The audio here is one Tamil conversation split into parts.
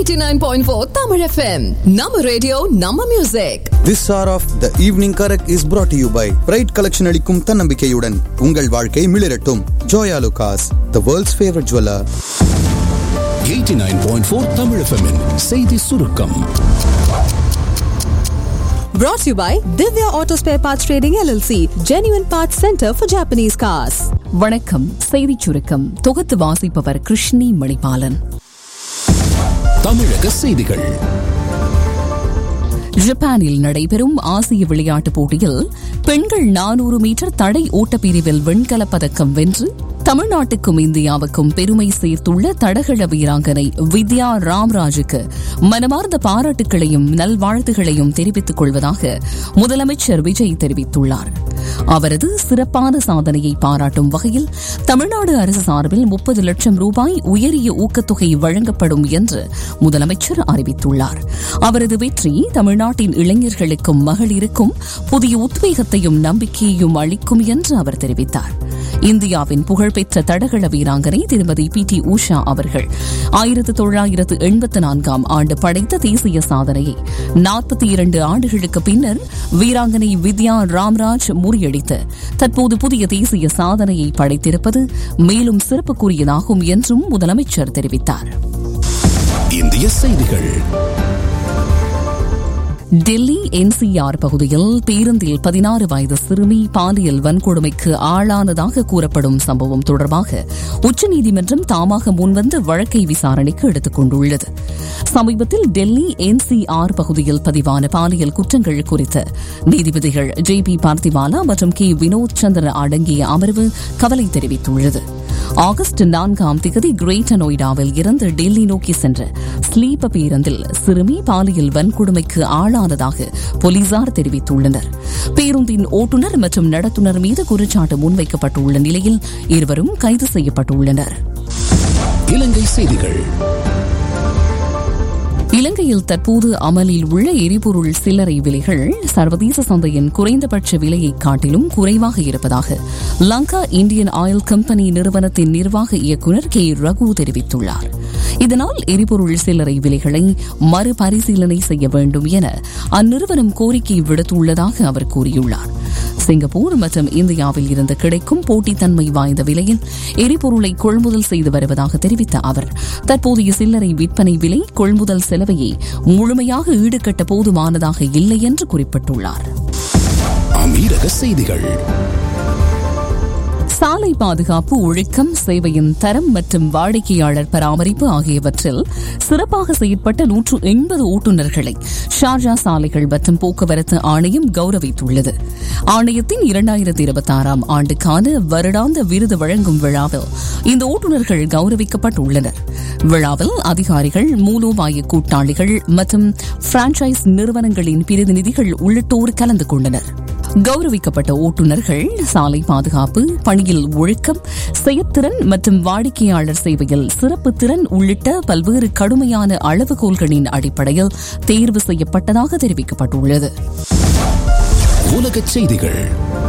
89.4 Tamil FM. நம்ம ரேடியோ நம்ம music This hour of the evening correct is brought to you by bright collection அளிக்கும் தன்னம்பிக்கையுடன் உங்கள் வாழ்க்கை மிளிரட்டும் Joya லுகாஸ் the world's favorite jeweler 89.4 Tamil FM -இன் செய்தி சுருக்கம் brought to you by Divya Auto Spare Parts Trading LLC, Genuine Parts Center for Japanese Cars. வணக்கம் செய்திச் சுருக்கம் தொகுத்து வாசிப்பவர் கிருஷ்ணி மணிபாலன் தமிழக செய்திகள் ஜப்பானில் நடைபெறும் ஆசிய விளையாட்டுப் போட்டியில் பெண்கள் நானூறு மீட்டர் தடை ஓட்டப்பிரிவில் வெண்கலப் பதக்கம் வென்று தமிழ்நாட்டுக்கும் இந்தியாவுக்கும் பெருமை சேர்த்துள்ள தடகள வீராங்கனை வித்யா ராம்ராஜுக்கு மனமார்ந்த பாராட்டுகளையும் நல்வாழ்த்துகளையும் தெரிவித்துக் கொள்வதாக முதலமைச்சர் விஜய் தெரிவித்துள்ளார் அவரது சிறப்பான சாதனையை பாராட்டும் வகையில் தமிழ்நாடு அரசு சார்பில் முப்பது லட்சம் ரூபாய் உயரிய ஊக்கத்தொகை வழங்கப்படும் என்று முதலமைச்சர் அறிவித்துள்ளார் அவரது வெற்றி தமிழ்நாட்டின் இளைஞர்களுக்கும் மகளிருக்கும் புதிய உத்வேகத்தையும் நம்பிக்கையையும் அளிக்கும் என்று அவர் தெரிவித்தார் இந்தியாவின் புகழ்பெற்ற தடகள வீராங்கனை திருமதி பி டி உஷா அவர்கள் ஆயிரத்து தொள்ளாயிரத்து எண்பத்து நான்காம் ஆண்டு படைத்த தேசிய சாதனையை நாற்பத்தி இரண்டு ஆண்டுகளுக்கு பின்னர் வீராங்கனை வித்யா ராம்ராஜ் முறியடித்து தற்போது புதிய தேசிய சாதனையை படைத்திருப்பது மேலும் சிறப்புக்குரியதாகும் என்றும் முதலமைச்சர் தெரிவித்தார் இந்திய செய்திகள் டெல்லி என்சிஆர் பகுதியில் பேருந்தில் பதினாறு வயது சிறுமி பாலியல் வன்கொடுமைக்கு ஆளானதாக கூறப்படும் சம்பவம் தொடர்பாக உச்சநீதிமன்றம் தாமாக முன்வந்து வழக்கை விசாரணைக்கு எடுத்துக் கொண்டுள்ளது சமீபத்தில் டெல்லி என்சிஆர் பகுதியில் பதிவான பாலியல் குற்றங்கள் குறித்து நீதிபதிகள் ஜே பி பார்த்திவாலா மற்றும் கே வினோத் சந்திர அடங்கிய அமர்வு கவலை தெரிவித்துள்ளது ஆகஸ்ட் நான்காம் திகதி கிரேட்டர் நொய்டாவில் இருந்து டெல்லி நோக்கி சென்ற ஸ்லீப்ப பேருந்தில் சிறுமி பாலியல் வன்கொடுமைக்கு ஆளானதாக போலீசார் தெரிவித்துள்ளனர் பேருந்தின் ஓட்டுநர் மற்றும் நடத்துனர் மீது குற்றச்சாட்டு முன்வைக்கப்பட்டுள்ள நிலையில் இருவரும் கைது செய்யப்பட்டுள்ளனர் இலங்கை செய்திகள் இலங்கையில் தற்போது அமலில் உள்ள எரிபொருள் சில்லறை விலைகள் சர்வதேச சந்தையின் குறைந்தபட்ச விலையை காட்டிலும் குறைவாக இருப்பதாக லங்கா இந்தியன் ஆயில் கம்பெனி நிறுவனத்தின் நிர்வாக இயக்குநர் கே ரகு தெரிவித்துள்ளார் இதனால் எரிபொருள் சில்லறை விலைகளை மறுபரிசீலனை செய்ய வேண்டும் என அந்நிறுவனம் கோரிக்கை விடுத்துள்ளதாக அவர் கூறியுள்ளார் சிங்கப்பூர் மற்றும் இந்தியாவில் இருந்து கிடைக்கும் போட்டித்தன்மை வாய்ந்த விலையில் எரிபொருளை கொள்முதல் செய்து வருவதாக தெரிவித்த அவர் தற்போதைய சில்லறை விற்பனை விலை கொள்முதல் செலவையே முழுமையாக ஈடுகட்ட போதுமானதாக இல்லை என்று குறிப்பிட்டுள்ளார் அமீரக செய்திகள் சாலை பாதுகாப்பு ஒழுக்கம் சேவையின் தரம் மற்றும் வாடிக்கையாளர் பராமரிப்பு ஆகியவற்றில் சிறப்பாக செயற்பட்ட நூற்று எண்பது ஓட்டுநர்களை ஷார்ஜா சாலைகள் மற்றும் போக்குவரத்து ஆணையம் கௌரவித்துள்ளது ஆணையத்தின் இரண்டாயிரத்தி இருபத்தி ஆறாம் ஆண்டுக்கான வருடாந்த விருது வழங்கும் விழாவில் இந்த ஓட்டுநர்கள் கௌரவிக்கப்பட்டுள்ளனர் விழாவில் அதிகாரிகள் மூலோபாய கூட்டாளிகள் மற்றும் பிரான்சைஸ் நிறுவனங்களின் பிரதிநிதிகள் உள்ளிட்டோர் கலந்து கொண்டனர் கௌரவிக்கப்பட்ட ஓட்டுநர்கள் சாலை பாதுகாப்பு பணியில் ஒழுக்கம் செயற்திறன் மற்றும் வாடிக்கையாளர் சேவையில் சிறப்பு திறன் உள்ளிட்ட பல்வேறு கடுமையான அளவுகோல்களின் அடிப்படையில் தேர்வு செய்யப்பட்டதாக தெரிவிக்கப்பட்டுள்ளது உலகச் செய்திகள்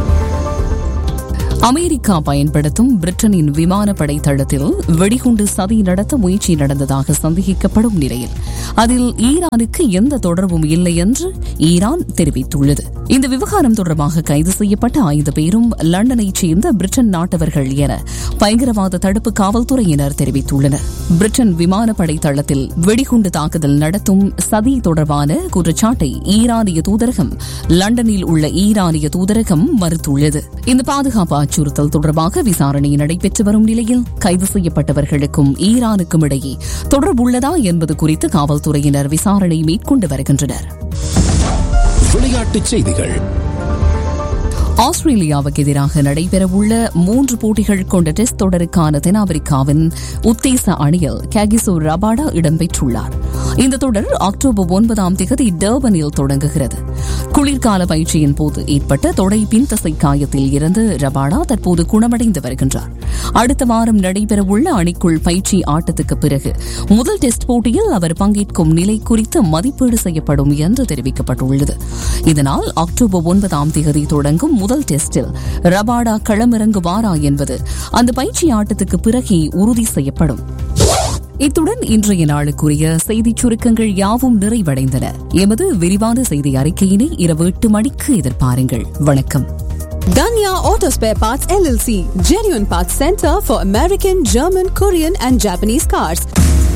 அமெரிக்கா பயன்படுத்தும் பிரிட்டனின் விமானப்படை தளத்தில் வெடிகுண்டு சதி நடத்த முயற்சி நடந்ததாக சந்தேகிக்கப்படும் நிலையில் அதில் ஈரானுக்கு எந்த தொடர்பும் இல்லை என்று ஈரான் தெரிவித்துள்ளது இந்த விவகாரம் தொடர்பாக கைது செய்யப்பட்ட ஐந்து பேரும் லண்டனைச் சேர்ந்த பிரிட்டன் நாட்டவர்கள் என பயங்கரவாத தடுப்பு காவல்துறையினர் தெரிவித்துள்ளனர் பிரிட்டன் விமானப்படை தளத்தில் வெடிகுண்டு தாக்குதல் நடத்தும் சதி தொடர்பான குற்றச்சாட்டை ஈரானிய தூதரகம் லண்டனில் உள்ள ஈரானிய தூதரகம் மறுத்துள்ளது இந்த பாதுகாப்பு அச்சுறுத்தல் தொடர்பாக விசாரணை நடைபெற்று வரும் நிலையில் கைது செய்யப்பட்டவர்களுக்கும் ஈரானுக்கும் இடையே தொடர்புள்ளதா என்பது குறித்து காவல்துறையினர் விசாரணை மேற்கொண்டு வருகின்றனர் விளையாட்டுச் செய்திகள் ஆஸ்திரேலியாவுக்கு எதிராக நடைபெறவுள்ள மூன்று போட்டிகள் கொண்ட டெஸ்ட் தொடருக்கான தென்னாப்பிரிக்காவின் உத்தேச அணியில் கேகிசோ ரபாடா இடம்பெற்றுள்ளார் இந்த தொடர் அக்டோபர் ஒன்பதாம் தேதி டர்பனில் தொடங்குகிறது குளிர்கால பயிற்சியின் போது ஏற்பட்ட தொடை பின்தசை காயத்தில் இருந்து ரபாடா தற்போது குணமடைந்து வருகின்றார் அடுத்த வாரம் நடைபெறவுள்ள அணிக்குள் பயிற்சி ஆட்டத்துக்கு பிறகு முதல் டெஸ்ட் போட்டியில் அவர் பங்கேற்கும் நிலை குறித்து மதிப்பீடு செய்யப்படும் என்று தெரிவிக்கப்பட்டுள்ளது இதனால் அக்டோபர் ஒன்பதாம் தேதி தொடங்கும் முதல் டெஸ்டில் ரபாடா களமிறங்குவாரா என்பது அந்த பயிற்சி ஆட்டத்துக்கு பிறகே உறுதி செய்யப்படும் இத்துடன் இன்றைய நாளுக்குரிய செய்திச் சுருக்கங்கள் யாவும் நிறைவடைந்தன எமது விரிவான செய்தி அறிக்கையினை இரவு எட்டு மணிக்கு எதிர்பாருங்கள் வணக்கம் Danya Auto Spare Parts LLC, genuine parts center for American, German, Korean, and Japanese cars.